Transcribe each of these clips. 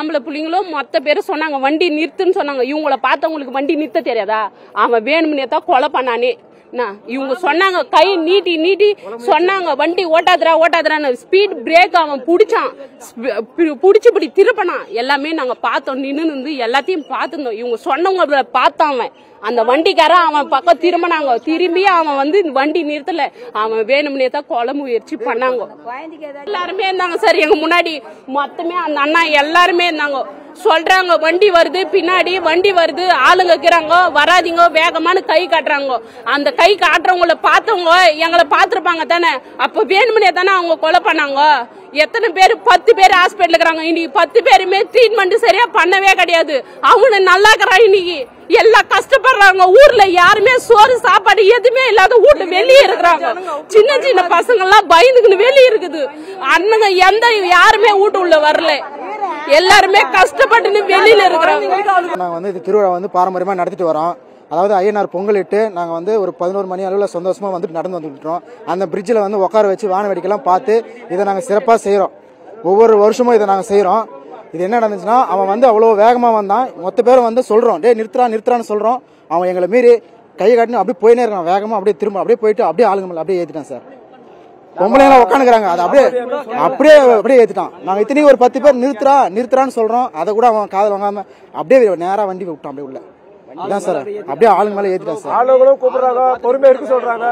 ஆம்பளை பிள்ளைங்களும் மொத்த பேரும் சொன்னாங்க வண்டி நிறுத்துன்னு சொன்னாங்க இவங்கள பார்த்தவங்களுக்கு வண்டி நிறுத்த தெரியாதா அவன் வேணும்னே தான் கொலை பண்ணானே என்ன, இவங்க சொன்னாங்க கை நீட்டி நீட்டி சொன்னாங்க வண்டி ஓட்டாதரா ஓட்டாதரான்னு ஸ்பீட் பிரேக் அவன் புடிச்சான் புடிச்சு இப்படி திருப்பினான் எல்லாமே நாங்க பார்த்தோம் நின்று இருந்து எல்லாத்தையும் பார்த்துருந்தோம் இவங்க சொன்னவங்க பார்த்தான் அவன் அந்த வண்டிக்காரன் அவன் பக்கம் திரும்பினாங்க திரும்பி அவன் வந்து வண்டி நிறுத்தல அவன் வேணும்னே தான் கொலை முயற்சி பண்ணாங்க எல்லாருமே இருந்தாங்க சார் எங்க முன்னாடி மொத்தமே அந்த அண்ணா எல்லாருமே இருந்தாங்க சொல்றாங்க வண்டி வருது பின்னாடி வண்டி வருது ஆளுங்க இருக்கிறாங்க வராதீங்க வேகமான கை காட்டுறாங்க அந்த கை காட்டுறவங்கள பார்த்தவங்க எங்களை பார்த்திருப்பாங்க தானே அப்ப வேணுமனே தானே அவங்க கொலை பண்ணாங்க எத்தனை பேர் பத்து பேர் ஹாஸ்பிட்டல் இருக்கிறாங்க இன்னைக்கு பத்து பேருமே ட்ரீட்மெண்ட் சரியா பண்ணவே கிடையாது அவங்க நல்லா இருக்கிறாங்க இன்னைக்கு எல்லாம் கஷ்டப்படுறாங்க ஊர்ல யாருமே சோறு சாப்பாடு எதுவுமே இல்லாத வீட்டு வெளியே இருக்கிறாங்க சின்ன சின்ன பசங்க எல்லாம் பயந்துக்கின்னு வெளியே இருக்குது அண்ணங்க எந்த யாருமே வீட்டு உள்ள வரல எல்லாருமே கஷ்டப்பட்டுன்னு வெளியில இருக்கிறாங்க நாங்கள் வந்து இது திருவிழா வந்து பாரம்பரியமாக நடத்திட்டு வரோம் அதாவது ஐயனார் பொங்கலிட்டு நாங்கள் வந்து ஒரு பதினோரு மணி அளவில் சந்தோஷமாக வந்துட்டு நடந்து வந்துட்டுறோம் அந்த பிரிட்ஜில் வந்து உட்கார வச்சு வான வேடிக்கைலாம் பார்த்து இதை நாங்கள் சிறப்பாக செய்கிறோம் ஒவ்வொரு வருஷமும் இதை நாங்கள் செய்கிறோம் இது என்ன நடந்துச்சுன்னா அவன் வந்து அவ்வளோ வேகமாக வந்தான் மொத்த பேரும் வந்து சொல்கிறோம் டே நிறுத்துறா நிறுத்துறான்னு சொல்கிறோம் அவன் எங்களை மீறி கை காட்டினு அப்படியே போயினே இருக்கான் வேகமாக அப்படியே திரும்ப அப்படியே போயிட்டு அப்படியே ஆளுங்க மேல அப்படியே ஏற்றிட்டான் சார் பொம்பளைங்களாம் உட்காந்துக்கிறாங்க அது அப்படியே அப்படியே அப்படியே ஏத்திட்டான் நாங்க இத்தனையும் ஒரு பத்து பேர் நிறுத்துறா நிறுத்துறான்னு சொல்றோம் அதை கூட அவன் காதல் வாங்காம அப்படியே நேரா வண்டி விட்டான் அப்படியே உள்ள இதான் சார் அப்படியே ஆளுங்க மேல ஏத்திட்டான் சார் ஆளுங்களும் கூப்பிடுறாங்க பொறுமையா இருக்க சொல்றாங்க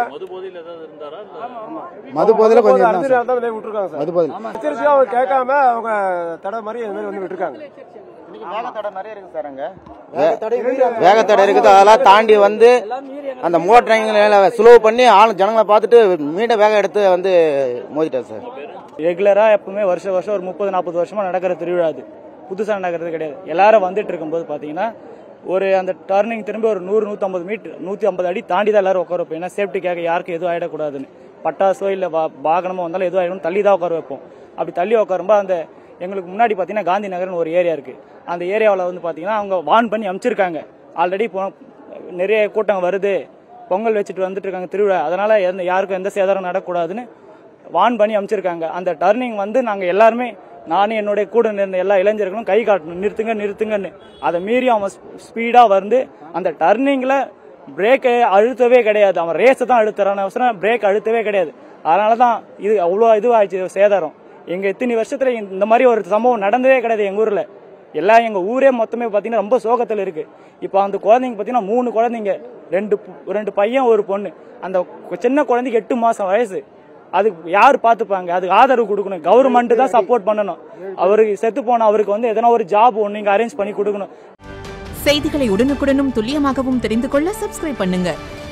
மது போதையில கொஞ்சம் இருந்தான் அஞ்சு சார் நேரம் தான் வெளியே விட்டுருக்காங்க சார் மது போதை எச்சரிக்கையா அவங்க கேட்காம அவங்க தடை மாதிரி இந்த மாதிரி வந்து விட்டுருக்காங்க வேகத்தடை இருக்குது அதெல்லாம் தாண்டி வந்து அந்த மோட்டர் ஸ்லோ பண்ணி ஆள் ஜனங்களை பார்த்துட்டு மீண்ட வேகம் எடுத்து வந்து மோதிட்டார் சார் ரெகுலராக எப்பவுமே வருஷம் வருஷம் ஒரு முப்பது நாற்பது வருஷமா நடக்கிற திருவிழா அது புதுசாக நடக்கிறது கிடையாது எல்லாரும் வந்துட்டு இருக்கும்போது பார்த்தீங்கன்னா ஒரு அந்த டர்னிங் திரும்பி ஒரு நூறு நூற்றம்பது மீட்டர் நூற்றி ஐம்பது அடி தாண்டி தான் எல்லாரும் உட்கார வைப்போம் ஏன்னா சேஃப்டிக்காக யாருக்கும் எதுவும் ஆகிடக்கூடாதுன்னு பட்டாசோ இல்லை வா வாகனமோ வந்தாலும் எதுவும் ஆகிடும் தள்ளி தான் உட்கார வைப்போம் அப்படி தள்ளி உட்காரும்போது அந்த எங்களுக்கு முன்னாடி பார்த்தீங்கன்னா காந்தி நகர்னு ஒரு ஏரியா இருக்குது அந்த ஏரியாவில் வந்து பார்த்தீங்கன்னா அவங்க வான் பண்ணி அமுச்சிருக்காங்க ஆல்ரெடி நிறைய கூட்டம் வருது பொங்கல் வச்சுட்டு வந்துட்டு இருக்காங்க திருவிழா அதனால எந்த யாருக்கும் எந்த சேதாரம் நடக்கக்கூடாதுன்னு வான் பண்ணி அமைச்சிருக்காங்க அந்த டர்னிங் வந்து நாங்கள் எல்லாருமே நானும் என்னுடைய கூட இருந்த எல்லா இளைஞர்களும் கை காட்டணும் நிறுத்துங்க நிறுத்துங்கன்னு அதை மீறி அவன் ஸ்பீடாக வந்து அந்த டர்னிங்கில் பிரேக்கை அழுத்தவே கிடையாது அவன் ரேஸை தான் அழுத்துறான அவசரம் பிரேக் அழுத்தவே கிடையாது அதனால தான் இது அவ்வளோ இதுவாகிடுச்சு சேதாரம் எங்கள் இத்தனை வருஷத்தில் இந்த மாதிரி ஒரு சம்பவம் நடந்ததே கிடையாது எங்கள் ஊரில் எல்லாம் எங்கள் ஊரே மொத்தமே பார்த்தீங்கன்னா ரொம்ப சோகத்தில் இருக்கு இப்போ அந்த குழந்தைங்க பார்த்தீங்கன்னா மூணு குழந்தைங்க ரெண்டு பு- ரெண்டு பையன் ஒரு பொண்ணு அந்த கு- சின்ன குழந்தைக்கு எட்டு மாசம் வயசு அதுக்கு யார் பார்த்துப்பாங்க அதுக்கு ஆதரவு கொடுக்கணும் கவர்மெண்ட் தான் சப்போர்ட் பண்ணணும் அவருக்கு செத்து போன அவருக்கு வந்து எதனா ஒரு ஜாப் ஒன்று இங்கே அரேஞ்ச் பண்ணி கொடுக்கணும் செய்திகளை உடனுக்குடனும் துல்லியமாகவும் தெரிந்து கொள்ள சப்ஸ்கிரைப் பண்ணுங்க